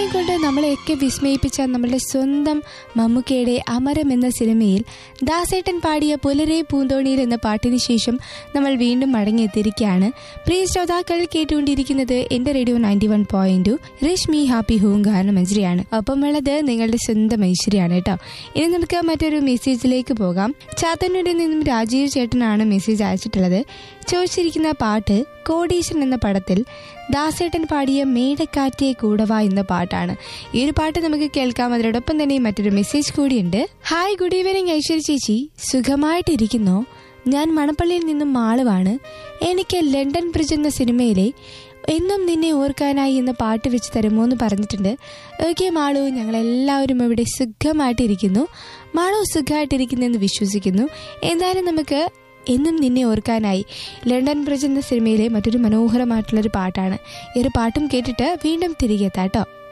അഭിനയം കൊണ്ട് നമ്മളെയൊക്കെ വിസ്മയിപ്പിച്ച നമ്മളുടെ സ്വന്തം മമ്മൂക്കയുടെ അമരം എന്ന സിനിമയിൽ ദാസേട്ടൻ പാടിയ പുലരെ പൂന്തോണിയിൽ എന്ന പാട്ടിന് ശേഷം നമ്മൾ വീണ്ടും മടങ്ങിയെത്തിയിരിക്കുകയാണ് പ്രിയ ശ്രോതാക്കൾ കേട്ടുകൊണ്ടിരിക്കുന്നത് എന്റെ radio ninety one point two Rashmi happy home ഗാനം മഞ്ജരിയാണ് ഒപ്പം ഉള്ളത് നിങ്ങളുടെ സ്വന്തം ഐശ്വര്യാണ് കേട്ടോ ഇനി നമുക്ക് മറ്റൊരു മെസ്സേജിലേക്ക് പോകാം ചാത്തന്നൂരിൽ നിന്നും രാജീവ് ചേട്ടനാണ് മെസ്സേജ് അയച്ചിട്ടുള്ളത് ചോദിച്ചിരിക്കുന്ന പാട്ട് കോടീശ്വരൻ എന്ന പടത്തിൽ ദാസേട്ടൻ പാടിയ മേടക്കാറ്റേ കൂടവ എന്ന പാട്ടാണ് ഈ ഒരു പാട്ട് നമുക്ക് കേൾക്കാം അതിനോടൊപ്പം തന്നെ മറ്റൊരു മെസ്സേജ് കൂടിയുണ്ട് ഹായ് ഗുഡ് ഈവനിങ് ഐശ്വര്യ ചേച്ചി സുഖമായിട്ടിരിക്കുന്നോ ഞാൻ മണപ്പള്ളിയിൽ നിന്നും മാളുവാണ് എനിക്ക് ലണ്ടൻ ബ്രിഡ്ജ് എന്ന സിനിമയിലെ എന്നും നിന്നെ ഓർക്കാനായി എന്ന പാട്ട് വെച്ച് തരുമോ എന്ന് പറഞ്ഞിട്ടുണ്ട് ഓക്കെ മാളു ഞങ്ങളെല്ലാവരും ഇവിടെ സുഖമായിട്ടിരിക്കുന്നു മാളു സുഖമായിട്ടിരിക്കുന്നെന്ന് വിശ്വസിക്കുന്നു എന്തായാലും നമുക്ക് എന്നും നിന്നെ ഓർക്കാനായി ലണ്ടൻ ബ്രിഡ്ജ് എന്ന സിനിമയിലെ മറ്റൊരു മനോഹരമായിട്ടുള്ളൊരു പാട്ടാണ് ഈ ഒരു പാട്ടും കേട്ടിട്ട് വീണ്ടും തിരികെ എത്താട്ടോ